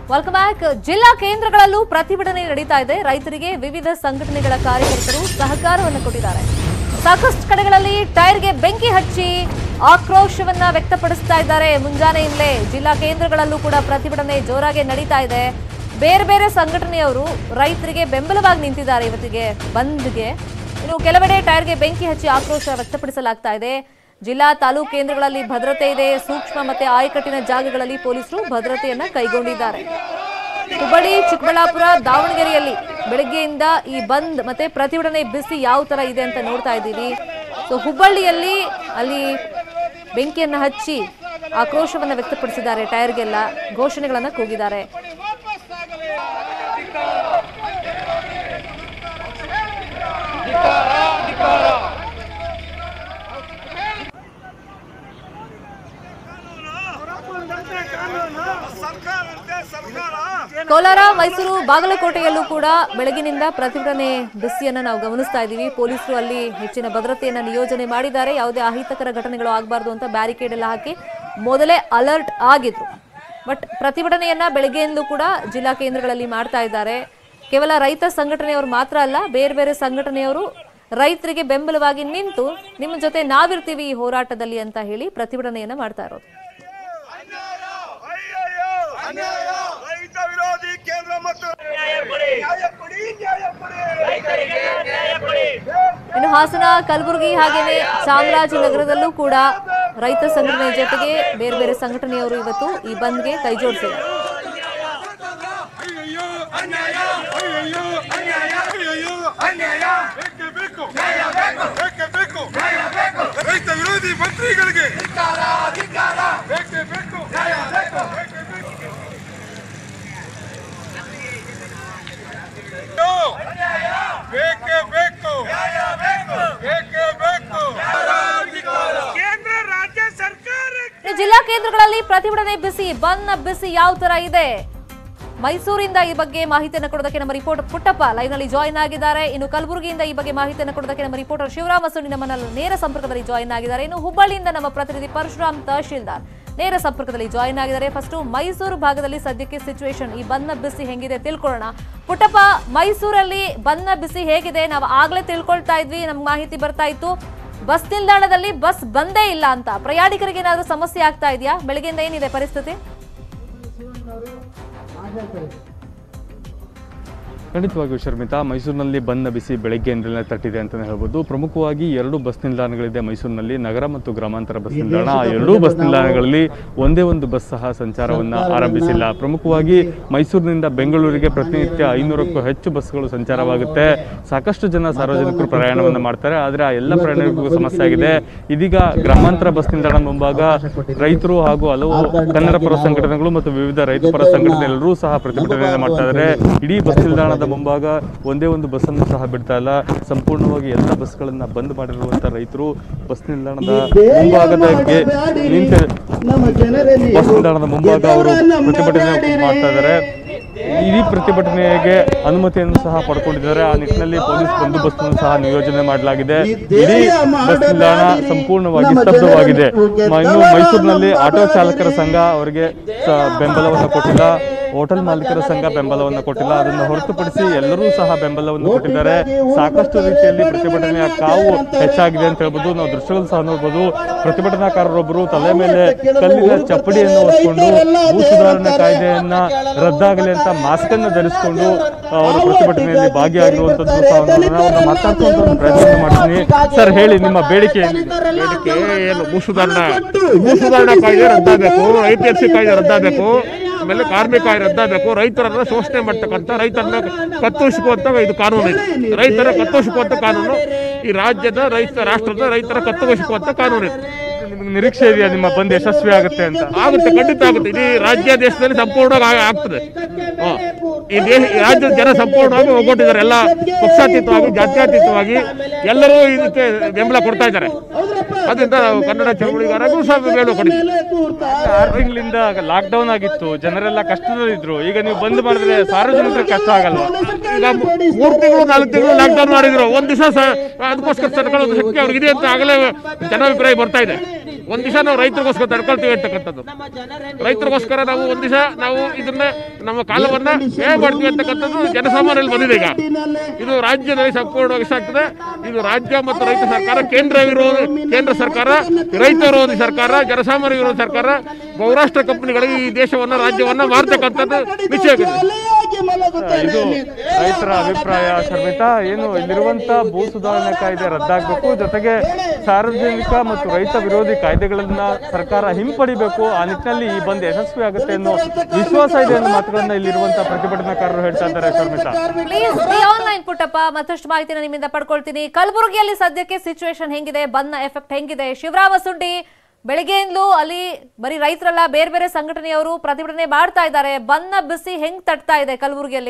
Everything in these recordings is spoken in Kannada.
ವೆಲ್ಕಮ್ ಬ್ಯಾಕ್ ಜಿಲ್ಲಾ ಕೇಂದ್ರಗಳಲ್ಲೂ ಪ್ರತಿಭಟನೆ ನಡೀತಾ ಇದೆ ರೈತರಿಗೆ ವಿವಿಧ ಸಂಘಟನೆಗಳ ಕಾರ್ಯಕರ್ತರು ಸಹಕಾರವನ್ನು ಕೊಟ್ಟಿದ್ದಾರೆ ಸಾಕಷ್ಟು ಕಡೆಗಳಲ್ಲಿ ಟೈರ್ಗೆ ಬೆಂಕಿ ಹಚ್ಚಿ ಆಕ್ರೋಶವನ್ನ ವ್ಯಕ್ತಪಡಿಸ್ತಾ ಇದ್ದಾರೆ ಮುಂಜಾನೆಯಿಂದಲೇ ಜಿಲ್ಲಾ ಕೇಂದ್ರಗಳಲ್ಲೂ ಕೂಡ ಪ್ರತಿಭಟನೆ ಜೋರಾಗಿ ನಡೀತಾ ಇದೆ ಬೇರೆ ಬೇರೆ ಸಂಘಟನೆಯವರು ರೈತರಿಗೆ ಬೆಂಬಲವಾಗಿ ನಿಂತಿದ್ದಾರೆ ಇವತ್ತಿಗೆ ಬಂದ್ಗೆ ಇನ್ನು ಕೆಲವೆಡೆ ಟೈರ್ಗೆ ಬೆಂಕಿ ಹಚ್ಚಿ ಆಕ್ರೋಶ ವ್ಯಕ್ತಪಡಿಸಲಾಗ್ತಾ ಇದೆ ಜಿಲ್ಲಾ ತಾಲೂಕು ಕೇಂದ್ರಗಳಲ್ಲಿ ಭದ್ರತೆ ಇದೆ ಸೂಕ್ಷ್ಮ ಮತ್ತೆ ಆಯಕಟ್ಟಿನ ಜಾಗಗಳಲ್ಲಿ ಪೊಲೀಸರು ಭದ್ರತೆಯನ್ನ ಕೈಗೊಂಡಿದ್ದಾರೆ ಹುಬ್ಬಳ್ಳಿ ಚಿಕ್ಕಬಳ್ಳಾಪುರ ದಾವಣಗೆರೆಯಲ್ಲಿ ಬೆಳಗ್ಗೆಯಿಂದ ಈ ಬಂದ್ ಮತ್ತೆ ಪ್ರತಿಭಟನೆ ಬಿಸಿ ಯಾವ ತರ ಇದೆ ಅಂತ ನೋಡ್ತಾ ಇದ್ದೀವಿ ಸೊ ಹುಬ್ಬಳ್ಳಿಯಲ್ಲಿ ಅಲ್ಲಿ ಬೆಂಕಿಯನ್ನ ಹಚ್ಚಿ ಆಕ್ರೋಶವನ್ನ ವ್ಯಕ್ತಪಡಿಸಿದ್ದಾರೆ ಟೈರ್ಗೆಲ್ಲ ಘೋಷಣೆಗಳನ್ನ ಕೂಗಿದ್ದಾರೆ ಕೋಲಾರ ಮೈಸೂರು ಬಾಗಲಕೋಟೆಯಲ್ಲೂ ಕೂಡ ಬೆಳಗಿನಿಂದ ಪ್ರತಿಭಟನೆ ಬಿಸಿಯನ್ನ ನಾವು ಗಮನಿಸ್ತಾ ಇದ್ದೀವಿ ಪೊಲೀಸರು ಅಲ್ಲಿ ಹೆಚ್ಚಿನ ಭದ್ರತೆಯನ್ನ ನಿಯೋಜನೆ ಮಾಡಿದ್ದಾರೆ ಯಾವುದೇ ಅಹಿತಕರ ಘಟನೆಗಳು ಆಗಬಾರ್ದು ಅಂತ ಬ್ಯಾರಿಕೇಡ್ ಎಲ್ಲ ಹಾಕಿ ಮೊದಲೇ ಅಲರ್ಟ್ ಆಗಿದ್ರು ಬಟ್ ಪ್ರತಿಭಟನೆಯನ್ನ ಬೆಳಗ್ಗೆಯಿಂದಲೂ ಕೂಡ ಜಿಲ್ಲಾ ಕೇಂದ್ರಗಳಲ್ಲಿ ಮಾಡ್ತಾ ಇದ್ದಾರೆ ಕೇವಲ ರೈತ ಸಂಘಟನೆಯವರು ಮಾತ್ರ ಅಲ್ಲ ಬೇರೆ ಬೇರೆ ಸಂಘಟನೆಯವರು ರೈತರಿಗೆ ಬೆಂಬಲವಾಗಿ ನಿಂತು ನಿಮ್ಮ ಜೊತೆ ನಾವಿರ್ತೀವಿ ಈ ಹೋರಾಟದಲ್ಲಿ ಅಂತ ಹೇಳಿ ಪ್ರತಿಭಟನೆಯನ್ನ ಮಾಡ್ತಾ ಇರೋದು ಅಯ್ಯಯ್ಯೋ ರೈತ ವಿರೋಧಿ ಕೇಂದ್ರ ಮತ್ತು ನ್ಯಾಯ ಕೊಡಿ ನ್ಯಾಯ ಕೊಡಿ ಇನ್ನು ಹಾಸನ ಕಲಬುರಗಿ ಹಾಗೇನೆ ಚಾಮರಾಜನಗರದಲ್ಲೂ ಕೂಡ ರೈತ ಸಂಘಟನೆ ಜೊತೆಗೆ ಬೇರೆ ಬೇರೆ ಸಂಘಟನೆಯವರು ಇವತ್ತು ಈ ಬಂದ್ಗೆ ಕೈ ಜೋಡಿಸಿದ್ದಾರೆ ಅಯ್ಯಯ್ಯೋ ಅನ್ಯಾಯ ಅಯ್ಯಯ್ಯೋ ಅನ್ಯಾಯ ಅಯ್ಯಯ್ಯೋ ಅನ್ಯಾಯ ಬೇಕೇ ಬೇಕು ನ್ಯಾಯ ಬೇಕು ಬೇಕೇ ಬೇಕು ನ್ಯಾಯ ಬೇಕು ರೈತ ವಿರೋಧಿ ಮಂತ್ರಿಗಳಿಗೆ ಅಧಿಕಾರ ಅಧಿಕಾರ ಬೇಕೇ ಬೇಕು ನ್ಯಾಯ ಬೇಕು ಬೇಕೇ ಬೇಕು ಬೇಕೇ ಬೇಕು ನ್ಯಾಯ ಬೇಕು ಬೇಕೇ ಬೇಕು ಕೇಂದ್ರ ರಾಜ್ಯ ಸರ್ಕಾರ ಇನ್ನು ಜಿಲ್ಲಾ ಕೇಂದ್ರಗಳಲ್ಲಿ ಪ್ರತಿಭಟನೆ ಬಿಸಿ ಬಂದ್ನ ಬಿಸಿ ಯಾವ ತರ ಇದೆ ಮೈಸೂರಿಂದ ಈ ಬಗ್ಗೆ ಮಾಹಿತಿಯನ್ನು ಕೊಡೋದಕ್ಕೆ ನಮ್ಮ ರಿಪೋರ್ಟರ್ ಪುಟ್ಟಪ್ಪ ಲೈವ್ ನಲ್ಲಿ ಜಾಯಿನ್ ಆಗಿದ್ದಾರೆ ಇನ್ನು ಕಲಬುರಗಿಯಿಂದ ಈ ಬಗ್ಗೆ ಮಾಹಿತಿಯನ್ನು ಕೊಡೋದಕ್ಕೆ ನಮ್ಮ ರಿಪೋರ್ಟರ್ ಶಿವರಾಮ ಸುನಿ ನಮ್ಮನ್ನ ನೇರ ಸಂಪರ್ಕದಲ್ಲಿ ಜಾಯಿನ್ ಆಗಿದ್ದಾರೆ ಇನ್ನು ಹುಬ್ಬಳ್ಳಿಯಿಂದ ನಮ್ಮ ಪ್ರತಿನಿಧಿ ಪರಶುರಾಮ್ ತಹಶೀಲ್ದಾರ್ ನೇರ ಸಂಪರ್ಕದಲ್ಲಿ ಜಾಯಿನ್ ಆಗಿದ್ದಾರೆ ಫಸ್ಟ್ ಮೈಸೂರು ಭಾಗದಲ್ಲಿ ಸದ್ಯಕ್ಕೆ ಸಿಚುವೇಶನ್ ಈ ಬಂದ್ನ ಬಿಸಿ ಹೆಂಗಿದೆ ತಿಳ್ಕೊಳ್ಳೋಣ ಪುಟ್ಟಪ್ಪ ಮೈಸೂರಲ್ಲಿ ಬಂದ್ನ ಬಿಸಿ ಹೇಗಿದೆ ನಾವು ಆಗ್ಲೇ ತಿಳ್ಕೊಳ್ತಾ ಇದ್ವಿ ನಮ್ಗೆ ಮಾಹಿತಿ ಬರ್ತಾ ಇತ್ತು ಬಸ್ ನಿಲ್ದಾಣದಲ್ಲಿ ಬಸ್ ಬಂದೇ ಇಲ್ಲ ಅಂತ ಪ್ರಯಾಣಿಕರಿಗೆ ಏನಾದರೂ ಸಮಸ್ಯೆ ಆಗ್ತಾ ಇದೆಯಾ ಬೆಳಗ್ಗೆಯಿಂದ ಏನಿದೆ ಪರಿಸ್ಥಿತಿ ಖಂಡಿತವಾಗಿಯೂ ಶರ್ಮಿತಾ ಮೈಸೂರಿನಲ್ಲಿ ಬಂದ ಬಿಸಿ ಬೆಳಗ್ಗೆಯಿಂದಲೇ ತಟ್ಟಿದೆ ಅಂತಲೇ ಹೇಳ್ಬೋದು ಪ್ರಮುಖವಾಗಿ ಎರಡು ಬಸ್ ನಿಲ್ದಾಣಗಳಿದೆ ಮೈಸೂರಿನಲ್ಲಿ ನಗರ ಮತ್ತು ಗ್ರಾಮಾಂತರ ಬಸ್ ನಿಲ್ದಾಣ ಆ ಎರಡೂ ಬಸ್ ನಿಲ್ದಾಣಗಳಲ್ಲಿ ಒಂದೇ ಒಂದು ಬಸ್ ಸಹ ಸಂಚಾರವನ್ನು ಆರಂಭಿಸಿಲ್ಲ ಪ್ರಮುಖವಾಗಿ ಮೈಸೂರಿನಿಂದ ಬೆಂಗಳೂರಿಗೆ ಪ್ರತಿನಿತ್ಯ ಐನೂರಕ್ಕೂ ಹೆಚ್ಚು ಬಸ್ಗಳು ಸಂಚಾರವಾಗುತ್ತೆ ಸಾಕಷ್ಟು ಜನ ಸಾರ್ವಜನಿಕರು ಪ್ರಯಾಣವನ್ನು ಮಾಡ್ತಾರೆ ಆದರೆ ಆ ಎಲ್ಲ ಪ್ರಯಾಣಿಕರಿಗೂ ಸಮಸ್ಯೆ ಆಗಿದೆ ಇದೀಗ ಗ್ರಾಮಾಂತರ ಬಸ್ ನಿಲ್ದಾಣ ಮುಂಭಾಗ ರೈತರು ಹಾಗೂ ಹಲವು ಕನ್ನಡ ಪರ ಸಂಘಟನೆಗಳು ಮತ್ತು ವಿವಿಧ ರೈತ ಪರ ಸಂಘಟನೆ ಎಲ್ಲರೂ ಸಹ ಪ್ರತಿಭಟನೆಯನ್ನು ಮಾಡ್ತಾ ಇದ್ದಾರೆ ಇಡೀ ಬಸ್ ನಿಲ್ದಾಣದ ಮುಂಭಾಗ ಒಂದೇ ಒಂದು ಬಸ್ ಅನ್ನು ಸಹ ಬಿಡ್ತಾ ಇಲ್ಲ ಸಂಪೂರ್ಣವಾಗಿ ಎಲ್ಲ ಬಸ್ಗಳನ್ನ ಬಂದ್ ಮಾಡಿರುವಂತ ರೈತರು ಬಸ್ ನಿಲ್ದಾಣದ ಮುಂಭಾಗದ ನಿಂತ ಬಸ್ ನಿಲ್ದಾಣದ ಮುಂಭಾಗ ಅವರು ಪ್ರತಿಭಟನೆ ಮಾಡ್ತಾ ಇದ್ದಾರೆ ಇಡೀ ಪ್ರತಿಭಟನೆಗೆ ಅನುಮತಿಯನ್ನು ಸಹ ಪಡ್ಕೊಂಡಿದ್ದಾರೆ ಆ ನಿಟ್ಟಿನಲ್ಲಿ ಪೊಲೀಸ್ ಬಂದೋಬಸ್ತನ್ನು ಸಹ ನಿಯೋಜನೆ ಮಾಡಲಾಗಿದೆ ಇಡೀ ಬಸ್ ನಿಲ್ದಾಣ ಸಂಪೂರ್ಣವಾಗಿ ಸ್ತಬ್ಧವಾಗಿದೆ ಮ- ಇನ್ನು ಮೈಸೂರಿನಲ್ಲಿ ಆಟೋ ಚಾಲಕರ ಸಂಘ ಅವರಿಗೆ ಸ- ಬೆಂಬಲವನ್ನು ಕೊಟ್ಟಿಲ್ಲ ಹೋಟೆಲ್ ಮಾಲೀಕರ ಸಂಘ ಬೆಂಬಲವನ್ನು ಕೊಟ್ಟಿಲ್ಲ ಅದನ್ನು ಹೊರತುಪಡಿಸಿ ಎಲ್ಲರೂ ಸಹ ಬೆಂಬಲವನ್ನು ಕೊಟ್ಟಿದ್ದಾರೆ ಸಾಕಷ್ಟು ರೀತಿಯಲ್ಲಿ ಪ್ರತಿಭಟನೆಯ ಕಾವು ಹೆಚ್ಚಾಗಿದೆ ಅಂತ ಹೇಳ್ಬೋದು ನಾವು ದೃಶ್ಯಗಳು ಸಹ ನೋಡ್ಬೋದು ಪ್ರತಿಭಟನಾಕಾರರೊಬ್ಬರು ತಲೆ ಮೇಲೆ ಕಲ್ಲಿನ ಚಪ್ಪಡಿಯನ್ನು ಹೊತ್ಕೊಂಡು ಭೂ ಸುಧಾರಣಾ ಕಾಯ್ದೆಯನ್ನ ರದ್ದಾಗಲಿ ಅಂತ ಮಾಸ್ಕ್ ಅನ್ನು ಧರಿಸಿಕೊಂಡು ಅವರು ಪ್ರತಿಭಟನೆಯಲ್ಲಿ ಭಾಗಿಯಾಗಿರುವಂತದ್ದು ಸಹ ನೋಡೋಣ. ಅವ್ರನ್ನ ಮಾತಾಡ್ಕೊಂಡು ಒಂದು ಪ್ರಯತ್ನ ಮಾಡ್ತೀನಿ ಸರ್ ಹೇಳಿ ನಿಮ್ಮ ಬೇಡಿಕೆ ಏನಿದೆ ಬೇಡಿಕೆ ಏನು ಭೂ ಸುಧಾರಣಾ ಭೂ ಸುಧಾರಣಾ ಕಾಯ್ದೆ ರದ್ದಾಗಬೇಕು ಐಪಿಎಫ್ಸಿ ಕಾಯ್ದೆ ರದ್ದಾಗಬೇಕು ಆಮೇಲೆ ಕಾರ್ಮಿಕ ಕಾಯ್ದೆ ರದ್ದಾಗಬೇಕು ರೈತರನ್ನ ಶೋಷಣೆ ಮಾಡ್ತಕ್ಕಂಥ ರೈತರನ್ನ ಕತ್ತರಿಸಿಕುವಂತ ಇದು ಕಾನೂನು ಇದೆ ರೈತರ ಕತ್ತರಿಸಿಕುವಂತ ಕಾನೂನು ಈ ರಾಜ್ಯದ ರೈತ ರಾಷ್ಟ್ರದ ರೈತರ ಕತ್ತರಿಸಿಕುವಂತ ಕಾನೂನು ಇದೆ ನಿಮಗೆ ನಿರೀಕ್ಷೆ ಇದೆಯಾ ನಿಮ್ಮ ಬಂದ್ ಯಶಸ್ವಿ ಆಗುತ್ತೆ ಅಂತ ಆಗುತ್ತೆ ಖಂಡಿತ ಆಗುತ್ತೆ ಇಡೀ ರಾಜ್ಯ ದೇಶದಲ್ಲಿ ಸಂಪೂರ್ಣವಾಗಿ ಆ- ಆಗ್ತದೆ ಹ. ಈ ದೇಶ ಈ ರಾಜ್ಯದ ಜನ ಸಂಪೂರ್ಣವಾಗಿ ಒಗ್ಗಟ್ಟಿದ್ದಾರೆ ಎಲ್ಲ ಪಕ್ಷಾತೀತವಾಗಿ ಜಾತ್ಯತೀತವಾಗಿ ಎಲ್ಲರೂ ಇದಕ್ಕೆ ಬೆಂಬಲ ಕೊಡ್ತಾ ಇದ್ದಾರೆ ಅದರಿಂದ ನಾವು ಕನ್ನಡ ಚಳವಳಿಗಾರರಿಗೂ ಸಹ ಬೆಂಬಲ ಕೊಟ್ಟಿದ್ದೀವಿ ಆರು ತಿಂಗಳಿಂದ ಲಾಕ್ ಡೌನ್ ಆಗಿತ್ತು ಜನರೆಲ್ಲ ಕಷ್ಟದಲ್ಲಿದ್ರು ಈಗ ನೀವು ಬಂದ್ ಮಾಡಿದ್ರೆ ಸಾರ್ವಜನಿಕರಿಗೆ ಕಷ್ಟ ಆಗಲ್ವಾ ಈಗ ಮೂ- ಮೂರು ತಿಂಗಳು ನಾಲ್ಕು ತಿಂಗಳು ಲಾಕ್ಡೌನ್ ಮಾಡಿದ್ರು ಒಂದ್ ದಿವಸ ಅದಕ್ಕೋಸ್ಕರ ಸರ್ಕಾರದ ಶಕ್ತಿ ಅವ್ರಿಗೆ ಇದೆ ಅಂತ ಆಗಲೇ ಜನಾಭಿಪ್ರಾಯ ಬರ್ತಾ ಇದೆ ಒಂದ್ ದಿವಸ ನಾವು ರೈತರಿಗೋಸ್ಕರ ತಡ್ಕೊಳ್ತೀವಿ ಅಂತಕ್ಕಂಥದ್ದು ರೈತರಿಗೋಸ್ಕರ ನಾವು ಒಂದ್ ದಿವಸ ನಾವು ಇದನ್ನ ನಮ್ಮ ಕಾಲವನ್ನ ವ್ಯಯ ಮಾಡ್ತೀವಿ ಅಂತಕ್ಕಂಥದ್ದು ಜನಸಾಮಾನ್ಯರಲ್ಲಿ ಬಂದಿದೆ ಈಗ ಇದು ರಾಜ್ಯದಲ್ಲಿ ಸಂಪೂರ್ಣವಾಗಿ ಆಗ್ತದೆ ಇದು ರಾಜ್ಯ ಮತ್ತು ರೈತ ಸರ್ಕಾರ ಕೇಂದ್ರ ವಿರೋಧಿ ಕೇಂದ್ರ ಸರ್ಕಾರ ರೈತ ವಿರೋಧಿ ಸರ್ಕಾರ ಜನಸಾಮಾನ್ಯ ವಿರೋಧಿ ಸರ್ಕಾರ ಬಹುರಾಷ್ಟ್ರ ಕಂಪನಿಗಳಿಗೆ ಈ ದೇಶವನ್ನ ರಾಜ್ಯವನ್ನ ಮಾರ್ತಕ್ಕಂಥದ್ದು ನಿಶ್ಚಯ ಆಗಿದೆ ಇದು ರೈತರ ಅಭಿಪ್ರಾಯ ಶರ್ಮಿತಾ ಏನು ಇಲ್ಲಿರುವಂತ ಭೂ ಸುಧಾರಣೆ ಕಾಯ್ದೆ ರದ್ದಾಗಬೇಕು ಜೊತೆಗೆ ಸಾರ್ವಜನಿಕ ಮತ್ತು ರೈತ ವಿರೋಧಿ ಕಾಯ್ದೆಗಳನ್ನ ಸರ್ಕಾರ ಹಿಂಪಡಿಬೇಕು ಆ ನಿಟ್ಟಿನಲ್ಲಿ ಈ ಬಂದ್ ಯಶಸ್ವಿ ಆಗುತ್ತೆ ಅನ್ನೋ ವಿಶ್ವಾಸ ಇದೆ ಅನ್ನೋ ಮಾತುಗಳನ್ನ ಇಲ್ಲಿರುವಂತ ಪ್ರತಿಭಟನಾಕಾರರು ಹೇಳ್ತಾ ಇದ್ದಾರೆ Sharmita please be online Puttappa ಮತ್ತಷ್ಟು ಮಾಹಿತಿನ ನಿಮ್ಮಿಂದ ಪಡ್ಕೊಳ್ತೀನಿ ಕಲಬುರಗಿಯಲ್ಲಿ ಸದ್ಯಕ್ಕೆ ಸಿಚುವೇಶನ್ ಹೆಂಗಿದೆ ಬಂದ್ನ ಎಫೆಕ್ಟ್ ಹೆಂಗಿದೆ ಶಿವರಾಮ ಸುಂಡಿ ಬೆಳಿಗ್ಗೆಯಿಂದಲೂ ಅಲ್ಲಿ ಬರೀ ರೈತರಲ್ಲ ಬೇರೆ ಬೇರೆ ಸಂಘಟನೆಯವರು ಪ್ರತಿಭಟನೆ ಮಾಡ್ತಾ ಇದ್ದಾರೆ ಬಂದ್ನ ಬಿಸಿ ಹೆಂಗ್ ತಟ್ತಾ ಇದೆ ಕಲಬುರಗಿಯಲ್ಲಿ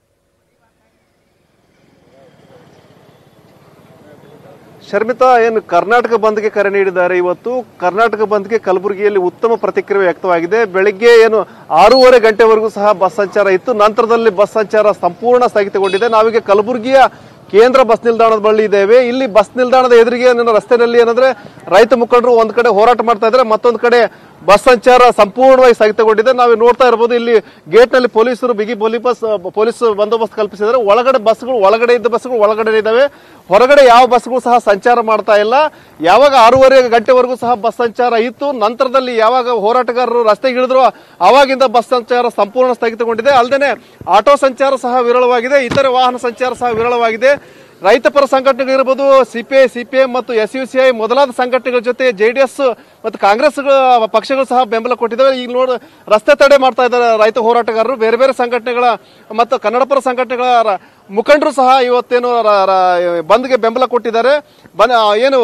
ಶರ್ಮಿತಾ ಏನು ಕರ್ನಾಟಕ ಬಂದ್ಗೆ ಕರೆ ನೀಡಿದ್ದಾರೆ ಇವತ್ತು ಕರ್ನಾಟಕ ಬಂದ್ಗೆ ಕಲಬುರಗಿಯಲ್ಲಿ ಉತ್ತಮ ಪ್ರತಿಕ್ರಿಯೆ ವ್ಯಕ್ತವಾಗಿದೆ ಬೆಳಿಗ್ಗೆ ಏನು ಆರೂವರೆ ಗಂಟೆವರೆಗೂ ಸಹ ಬಸ್ ಸಂಚಾರ ಇತ್ತು ನಂತರದಲ್ಲಿ ಬಸ್ ಸಂಚಾರ ಸಂಪೂರ್ಣ ಸ್ಥಗಿತಗೊಂಡಿದೆ ನಾವೀಗ ಕಲಬುರಗಿಯ ಕೇಂದ್ರ ಬಸ್ ನಿಲ್ದಾಣದ ಬಳಿ ಇದ್ದೇವೆ ಇಲ್ಲಿ ಬಸ್ ನಿಲ್ದಾಣದ ಎದುರಿಗೆ ನನ್ನ ರಸ್ತೆಯಲ್ಲಿ ಏನಂದ್ರೆ ರೈತ ಮುಖಂಡರು ಒಂದ್ ಕಡೆ ಹೋರಾಟ ಮಾಡ್ತಾ ಇದ್ದಾರೆ ಮತ್ತೊಂದು ಕಡೆ ಬಸ್ ಸಂಚಾರ ಸಂಪೂರ್ಣವಾಗಿ ಸ್ಥಗಿತಗೊಂಡಿದೆ ನಾವು ನೋಡ್ತಾ ಇರಬಹುದು ಇಲ್ಲಿ ಗೇಟ್ ನಲ್ಲಿ ಪೊಲೀಸರು ಬಿಗಿ ಬಸ್ ಪೊಲೀಸ್ ಬಂದೋಬಸ್ತ್ ಕಲ್ಪಿಸಿದ್ದಾರೆ ಒಳಗಡೆ ಬಸ್ಗಳು ಒಳಗಡೆ ಇದ್ದ ಬಸ್ಗಳು ಒಳಗಡೆ ಇದ್ದಾವೆ ಹೊರಗಡೆ ಯಾವ ಬಸ್ಗಳು ಸಹ ಸಂಚಾರ ಮಾಡ್ತಾ ಇಲ್ಲ ಯಾವಾಗ ಆರೂವರೆ ಗಂಟೆವರೆಗೂ ಸಹ ಬಸ್ ಸಂಚಾರ ಇತ್ತು ನಂತರದಲ್ಲಿ ಯಾವಾಗ ಹೋರಾಟಗಾರರು ರಸ್ತೆಗೆ ಇಳಿದ್ರು ಅವಾಗಿಂದ ಬಸ್ ಸಂಚಾರ ಸಂಪೂರ್ಣ ಸ್ಥಗಿತಗೊಂಡಿದೆ ಅಲ್ಲದೆ ಆಟೋ ಸಂಚಾರ ಸಹ ವಿರಳವಾಗಿದೆ ಇತರೆ ವಾಹನ ಸಂಚಾರ ಸಹ ವಿರಳವಾಗಿದೆ ರೈತಪರ ಸಂಘಟನೆಗಳಿರ್ಬೋದು ಸಿಪಿಐ ಸಿಪಿಎಂ ಮತ್ತು ಎಸ್ ಯು ಸಿ ಐ ಮೊದಲಾದ ಸಂಘಟನೆಗಳ ಜೊತೆ ಜೆಡಿಎಸ್ ಮತ್ತು ಕಾಂಗ್ರೆಸ್ ಪಕ್ಷಗಳು ಸಹ ಬೆಂಬಲ ಕೊಟ್ಟಿದ್ದಾವೆ ಈಗ ನೋಡ ರಸ್ತೆ ತಡೆ ಮಾಡ್ತಾ ಇದ್ದಾರೆ ರೈತ ಹೋರಾಟಗಾರರು ಬೇರೆ ಬೇರೆ ಸಂಘಟನೆಗಳ ಮತ್ತು ಕನ್ನಡಪರ ಸಂಘಟನೆಗಳ ರ- ಮುಖಂಡರು ಸಹ ಇವತ್ತೇನು ರ- ರ- ಬಂದ್ಗೆ ಬೆಂಬಲ ಕೊಟ್ಟಿದ್ದಾರೆ ಬನ್ ಏನು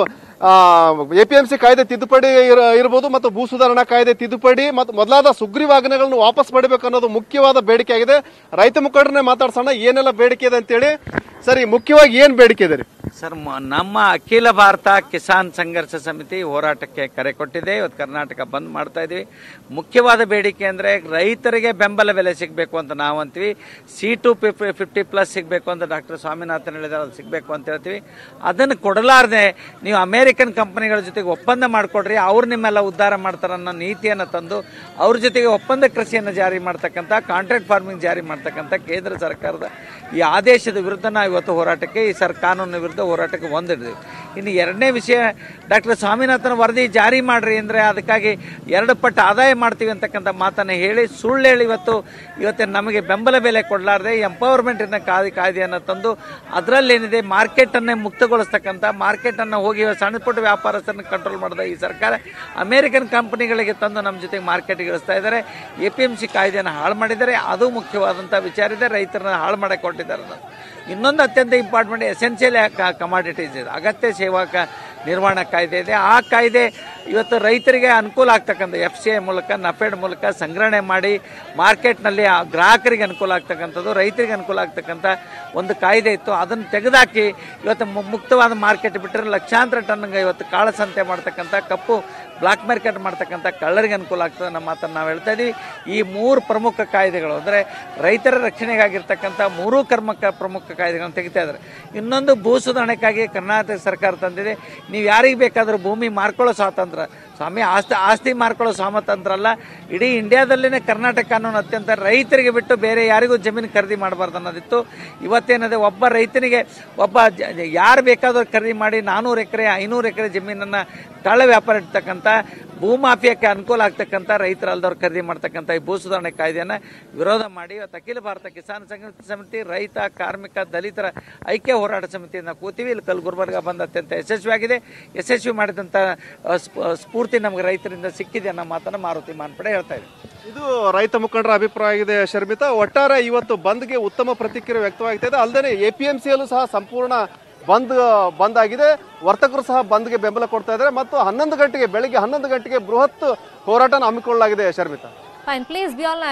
ಎಪಿಎಂಸಿ ಕಾಯ್ದೆ ತಿದ್ದುಪಡಿ ಇರ- ಇರ್ಬೋದು ಮತ್ತು ಭೂ ಸುಧಾರಣಾ ಕಾಯ್ದೆ ತಿದ್ದುಪಡಿ ಮತ್ತು ಮೊದಲಾದ ಸುಗ್ರೀವಾಜ್ಞೆಗಳನ್ನು ವಾಪಸ್ ಪಡಿಬೇಕು ಅನ್ನೋದು ಮುಖ್ಯವಾದ ಬೇಡಿಕೆ ಆಗಿದೆ ರೈತ ಮುಖಂಡರನ್ನೇ ಮಾತಾಡ್ಸೋಣ ಏನೆಲ್ಲ ಬೇಡಿಕೆ ಇದೆ ಅಂತೇಳಿ ಸರಿ ಮುಖ್ಯವಾಗಿ ಏನ್ ಬೇಡಿಕೆ ಇದೆ ರೀ ಸರ್ ಮ- ನಮ್ಮ ಅಖಿಲ ಭಾರತ ಕಿಸಾನ್ ಸಂಘರ್ಷ ಸಮಿತಿ ಹೋರಾಟಕ್ಕೆ ಕರೆ ಕೊಟ್ಟಿದೆ ಇವತ್ತು ಕರ್ನಾಟಕ ಬಂದ್ ಮಾಡ್ತಾ ಇದೀವಿ ಮುಖ್ಯವಾದ ಬೇಡಿಕೆ ಅಂದ್ರೆ ರೈತರಿಗೆ ಬೆಂಬಲ ಬೆಲೆ ಸಿಗಬೇಕು ಅಂತ ನಾವು ಅಂತೀವಿ ಸಿ ಟು ಫಿಫ್ಟಿ ಪ್ಲಸ್ ಸಿಗಬೇಕು ಅಂತ ಡಾಕ್ಟರ್ ಸ್ವಾಮಿನಾಥನ್ ಹೇಳಿದಾರೆ ಅದು ಸಿಗಬೇಕು ಅಂತ ಹೇಳ್ತೀವಿ ಅದನ್ನು ಕೊಡಲಾರ್ದೆ ನೀವು ಅಮೇರಿಕನ್ ಕಂಪನಿಗಳ ಜೊತೆಗೆ ಒಪ್ಪಂದ ಮಾಡಿಕೊಡ್ರಿ ಅವ್ರು ನಿಮ್ಮೆಲ್ಲ ಉದ್ಧಾರ ಮಾಡ್ತಾರೆ ಅನ್ನೋ ನೀತಿಯನ್ನು ತಂದು ಅವ್ರ ಜೊತೆಗೆ ಒಪ್ಪಂದ ಕೃಷಿಯನ್ನು ಜಾರಿ ಮಾಡ್ತಕ್ಕಂಥ ಕಾಂಟ್ರಾಕ್ಟ್ ಫಾರ್ಮಿಂಗ್ ಜಾರಿ ಮಾಡ್ತಕ್ಕಂಥ ಕೇಂದ್ರ ಸರ್ಕಾರದ ಈ ಆದೇಶದ ವಿರುದ್ಧ ನಾವು ಇವತ್ತು ಹೋರಾಟಕ್ಕೆ ಈ ಸರ್ ಕಾನೂನಿನ ವಿರುದ್ಧ ಹೋರಾಟಕ್ಕೆ ಒಂದಿದ್ದೀವಿ ಇನ್ನು ಎರಡನೇ ವಿಷಯ ಡಾಕ್ಟರ್ ಸ್ವಾಮಿನಾಥನ್ ವರದಿ ಜಾರಿ ಮಾಡ್ರಿ ಅಂದರೆ ಅದಕ್ಕಾಗಿ ಎರಡು ಪಟ್ಟು ಆದಾಯ ಮಾಡ್ತೀವಿ ಅಂತಕ್ಕಂಥ ಮಾತನ್ನು ಹೇಳಿ ಸುಳ್ಳು ಹೇಳಿ ಇವತ್ತು ಇವತ್ತು ನಮಗೆ ಬೆಂಬಲ ಬೆಲೆ ಕೊಡಲಾರ್ದೆ ಎಂಪವರ್ಮೆಂಟಿನ ಕಾಯ್ದೆ ಕಾಯ್ದೆಯನ್ನು ತಂದು ಅದರಲ್ಲೇನಿದೆ ಮಾರ್ಕೆಟನ್ನೇ ಮುಕ್ತಗೊಳಿಸ್ತಕ್ಕಂಥ ಮಾರ್ಕೆಟನ್ನು ಹೋಗಿ ಸಣ್ಣ ಪುಟ್ಟ ವ್ಯಾಪಾರಸ್ಥರನ್ನ ಕಂಟ್ರೋಲ್ ಮಾಡಿದ ಈ ಸರ್ಕಾರ ಅಮೇರಿಕನ್ ಕಂಪನಿಗಳಿಗೆ ತಂದು ನಮ್ಮ ಜೊತೆಗೆ ಮಾರ್ಕೆಟ್ಗೆ ಇಳಿಸ್ತಾ ಇದ್ದಾರೆ ಎ ಪಿ ಎಂ ಸಿ ಕಾಯ್ದೆಯನ್ನು ಹಾಳು ಮಾಡಿದ್ದಾರೆ ಅದು ಮುಖ್ಯವಾದಂಥ ವಿಚಾರ ಇದೆ ರೈತರನ್ನ ಹಾಳು ಮಾಡಕ್ಕೆ ಕೊಟ್ಟಿದ್ದಾರೆ ಅನ್ನೋದು. ಇನ್ನೊಂದು ಅತ್ಯಂತ ಇಂಪಾರ್ಟೆಂಟ್ ಎಸೆನ್ಷಿಯಲ್ ಕಮಾಡಿಟೀಸ್ ಇದೆ ಅಗತ್ಯ ಸೇವಾ ಕ- ನಿರ್ವಹಣಾ ಕಾಯ್ದೆ ಇದೆ ಆ ಕಾಯ್ದೆ ಇವತ್ತು ರೈತರಿಗೆ ಅನುಕೂಲ ಆಗ್ತಕ್ಕಂಥ ಎಫ್ ಸಿ ಐ ಮೂಲಕ ನಫೆಡ್ ಮೂಲಕ ಸಂಗ್ರಹಣೆ ಮಾಡಿ ಮಾರ್ಕೆಟ್ನಲ್ಲಿ ಆ ಗ್ರಾಹಕರಿಗೆ ಅನುಕೂಲ ಆಗ್ತಕ್ಕಂಥದ್ದು ರೈತರಿಗೆ ಅನುಕೂಲ ಆಗ್ತಕ್ಕಂಥ ಒಂದು ಕಾಯ್ದೆ ಇತ್ತು ಅದನ್ನು ತೆಗೆದಾಕಿ ಇವತ್ತು ಮು- ಮುಕ್ತವಾದ ಮಾರ್ಕೆಟ್ ಬಿಟ್ಟರೆ ಲಕ್ಷಾಂತರ ಟನ್ಗೆ ಇವತ್ತು ಕಾಳಸಂತೆ ಮಾಡ್ತಕ್ಕಂಥ ಕಪ್ಪು ಬ್ಲಾಕ್ ಮಾರ್ಕೆಟ್ ಮಾಡ್ತಕ್ಕಂಥ ಕಳ್ಳರಿಗೆ ಅನುಕೂಲ ಆಗ್ತದೆ ನಮ್ಮ ಮಾತನ್ನು ನಾವು ಹೇಳ್ತಾ ಇದೀವಿ ಈ ಮೂರು ಪ್ರಮುಖ ಕಾಯ್ದೆಗಳು ಅಂದರೆ ರೈತರ ರಕ್ಷಣೆಗಾಗಿರ್ತಕ್ಕಂಥ ಮೂರೂ ಕರ್ಮಕ ಪ್ರಮುಖ ಕಾಯ್ದೆಗಳನ್ನು ತೆಗಿತಾ ಇದ್ದಾರೆ ಇನ್ನೊಂದು ಭೂ ಸುಧಾರಣೆಗಾಗಿ ಕರ್ನಾಟಕ ಸರ್ಕಾರ ತಂದಿದೆ ನೀವು ಯಾರಿಗೆ ಬೇಕಾದರೂ ಭೂಮಿ ಮಾರ್ಕೊಳ್ಳೋ ಸ್ವಾತಂತ್ರ್ಯ ಸ್ವಾಮಿ ಆಸ್ತಿ ಆಸ್ತಿ ಮಾರ್ಕೊಳ್ಳೋ ಸ್ವಾತಂತ್ರ್ಯ ಅಲ್ಲ ಇಡೀ ಇಂಡಿಯಾದಲ್ಲೇ ಕರ್ನಾಟಕ ಕಾನೂನು ಅತ್ಯಂತ ರೈತರಿಗೆ ಬಿಟ್ಟು ಬೇರೆ ಯಾರಿಗೂ ಜಮೀನು ಖರೀದಿ ಮಾಡಬಾರ್ದು ಅನ್ನೋದಿತ್ತು ಇವತ್ತೇನಿದೆ ಒಬ್ಬ ರೈತನಿಗೆ ಒಬ್ಬ ಜ- ಜ- ಯಾರು ಬೇಕಾದರೂ ಖರೀದಿ ಮಾಡಿ ನಾನೂರು ಎಕರೆ ಐನೂರು ಎಕರೆ ಜಮೀನನ್ನು ಕಳ್ಳ ವ್ಯಾಪಾರ ಇಡ್ತಕ್ಕಂಥ ಭೂಮಾಫಿಯಕ್ಕೆ ಅನುಕೂಲ ಆಗ್ತಕ್ಕಂಥ ರೈತರ ಅಲ್ದವ್ರು ಖರೀದಿ ಮಾಡ್ತಕ್ಕಂಥ ಈ ಭೂ ಸುಧಾರಣೆ ಕಾಯ್ದೆಯನ್ನು ವಿರೋಧ ಮಾಡಿ ಇವತ್ತು ಅಖಿಲ ಭಾರತ ಕಿಸಾನ್ ಸಂಘರ್ಷ ಸಮಿತಿ ರೈತ ಕಾರ್ಮಿಕ ದಲಿತರ ಐಕ್ಯ ಹೋರಾಟ ಸಮಿತಿಯಿಂದ ಕೂತೀವಿ ಇಲ್ಲಿ ಕಲಬುರ್ಗ ಬಂದ ಅತ್ಯಂತ ಯಶಸ್ವಿಯಾಗಿದೆ ಯಶಸ್ವಿ ಮಾಡಿದಂಥ ಅ, ಸ್ಫೂ- ಸ್ಫೂರ್ತಿ ನಮಗೆ ರೈತರಿಂದ ಸಿಕ್ಕಿದೆ ಅನ್ನೋ ಮಾತನ್ನು ಮಾರುತಿ ಮಾನ್ಪಡೆ ಹೇಳ್ತಾ ಇದ್ದೀವಿ ಇದು ರೈತ ಮುಖಂಡರ ಅಭಿಪ್ರಾಯ ಆಗಿದೆ ಶರ್ಮಿತಾ ಒಟ್ಟಾರೆ ಇವತ್ತು ಬಂದ್ಗೆ ಉತ್ತಮ ಪ್ರತಿಕ್ರಿಯೆ ವ್ಯಕ್ತವಾಗ್ತಾ ಇದೆ ಅಲ್ಲದೆ ಎಪಿಎಂಸಿಯಲ್ಲೂ ಸಹ ಸಂಪೂರ್ಣ ಬಂದ್ ಬಂದ್ ಆಗಿದೆ ವರ್ತಕರು ಸಹ ಬಂದ್ಗೆ ಬೆಂಬಲ ಕೊಡ್ತಾ ಇದ್ದಾರೆ ಮತ್ತು ಹನ್ನೊಂದು ಗಂಟೆಗೆ ಬೆಳಿಗ್ಗೆ ಹನ್ನೊಂದು ಗಂಟೆಗೆ ಬೃಹತ್ ಹೋರಾಟನ ಹಮ್ಮಿಕೊಳ್ಳಲಾಗಿದೆ Sharmita fine please be online